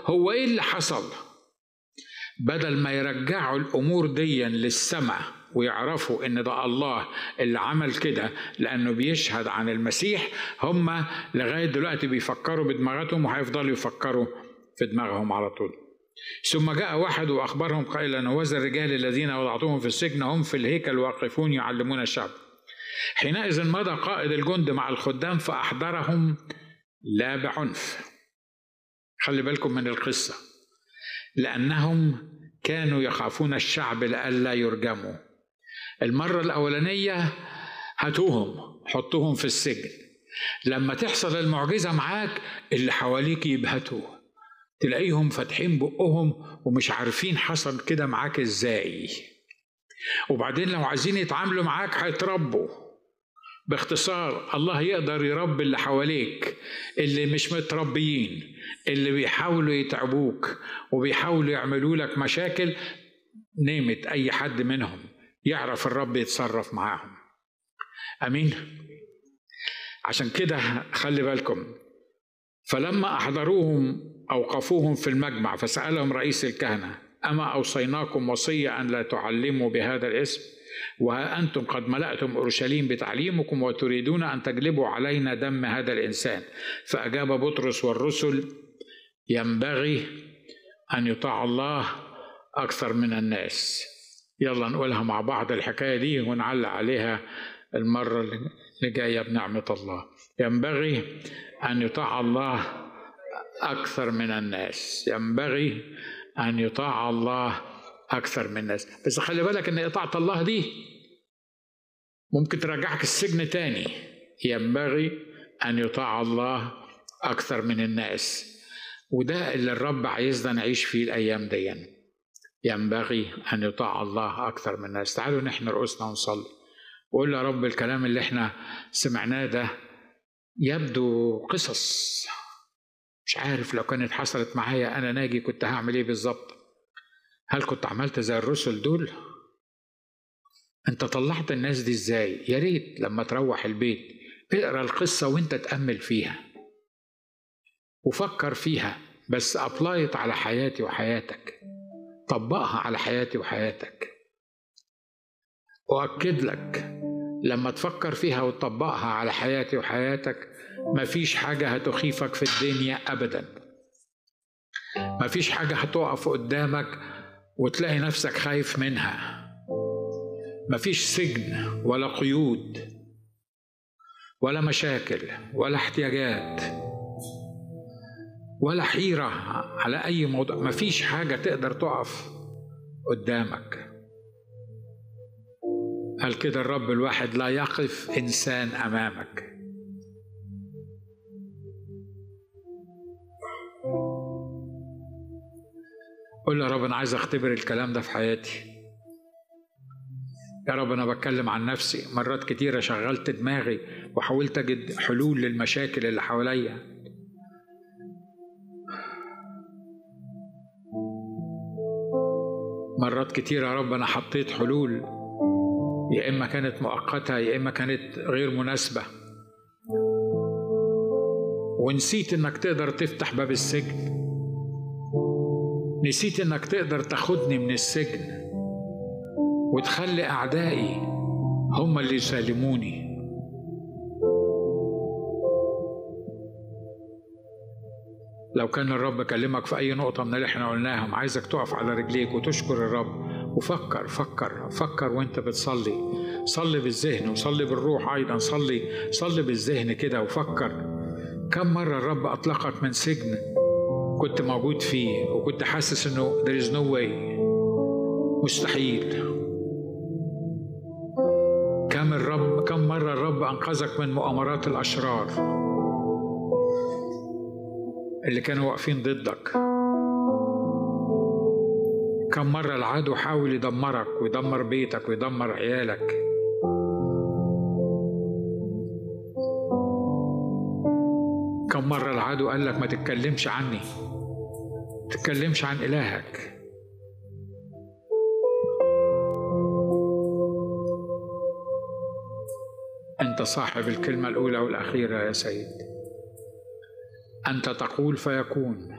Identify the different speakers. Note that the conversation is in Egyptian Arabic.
Speaker 1: هو ايه اللي حصل بدل ما يرجعوا الامور دي للسماء ويعرفوا ان ده الله اللي عمل كده لانه بيشهد عن المسيح هم لغايه دلوقتي بيفكروا بدماغاتهم وهيفضلوا يفكروا في دماغهم على طول ثم جاء واحد واخبرهم قائلا وذا الرجال الذين وضعتهم في السجن هم في الهيكل واقفون يعلمون الشعب حينئذ مضى قائد الجند مع الخدام فاحضرهم لا بعنف خلي بالكم من القصه لانهم كانوا يخافون الشعب لئلا يرجموا المره الاولانيه هاتوهم حطوهم في السجن لما تحصل المعجزه معاك اللي حواليك يبهتوا تلاقيهم فاتحين بقهم ومش عارفين حصل كده معاك ازاي وبعدين لو عايزين يتعاملوا معاك هيتربوا باختصار الله يقدر يربي اللي حواليك اللي مش متربيين اللي بيحاولوا يتعبوك وبيحاولوا يعملوا لك مشاكل نيمت اي حد منهم يعرف الرب يتصرف معاهم امين عشان كده خلي بالكم فلما احضروهم اوقفوهم في المجمع فسالهم رئيس الكهنه اما اوصيناكم وصيه ان لا تعلموا بهذا الاسم وها انتم قد ملاتم اورشليم بتعليمكم وتريدون ان تجلبوا علينا دم هذا الانسان فاجاب بطرس والرسل ينبغي ان يطاع الله اكثر من الناس يلا نقولها مع بعض الحكايه دي ونعلق عليها المره اللي جايه بنعمه الله ينبغي ان يطاع الله اكثر من الناس ينبغي ان يطاع الله اكثر من الناس بس خلي بالك ان اطاعه الله دي ممكن ترجعك السجن تاني ينبغي ان يطاع الله اكثر من الناس وده اللي الرب عايزنا نعيش فيه الايام دي ينبغي ان يطاع الله اكثر من الناس تعالوا نحن رؤوسنا ونصلي وقول يا رب الكلام اللي احنا سمعناه ده يبدو قصص مش عارف لو كانت حصلت معايا انا ناجي كنت هعمل ايه بالظبط هل كنت عملت زي الرسل دول انت طلعت الناس دي ازاي يا ريت لما تروح البيت اقرا القصه وانت تامل فيها وفكر فيها بس ابلايت على حياتي وحياتك طبقها على حياتي وحياتك واكد لك لما تفكر فيها وتطبقها على حياتي وحياتك مفيش حاجه هتخيفك في الدنيا ابدا مفيش حاجه هتقف قدامك وتلاقي نفسك خايف منها مفيش سجن ولا قيود ولا مشاكل ولا احتياجات ولا حيرة على أي موضوع مفيش حاجة تقدر تقف قدامك قال كده الرب الواحد لا يقف إنسان أمامك قول يا رب أنا عايز أختبر الكلام ده في حياتي يا رب أنا بتكلم عن نفسي مرات كتيرة شغلت دماغي وحاولت أجد حلول للمشاكل اللي حواليا مرات كتيرة يا رب أنا حطيت حلول يا إما كانت مؤقتة يا إما كانت غير مناسبة ونسيت إنك تقدر تفتح باب السجن نسيت إنك تقدر تاخدني من السجن وتخلي أعدائي هم اللي يسالموني لو كان الرب كلمك في أي نقطة من اللي احنا قلناهم عايزك تقف على رجليك وتشكر الرب وفكر فكر فكر وانت بتصلي صلي بالذهن وصلي بالروح أيضا صلي صلي بالذهن كده وفكر كم مرة الرب أطلقك من سجن كنت موجود فيه وكنت حاسس انه there is no way مستحيل كم الرب كم مرة الرب أنقذك من مؤامرات الأشرار اللي كانوا واقفين ضدك كم مرة العدو حاول يدمرك ويدمر بيتك ويدمر عيالك كم مرة العدو قال لك ما تتكلمش عني تتكلمش عن إلهك أنت صاحب الكلمة الأولى والأخيرة يا سيد أنت تقول فيكون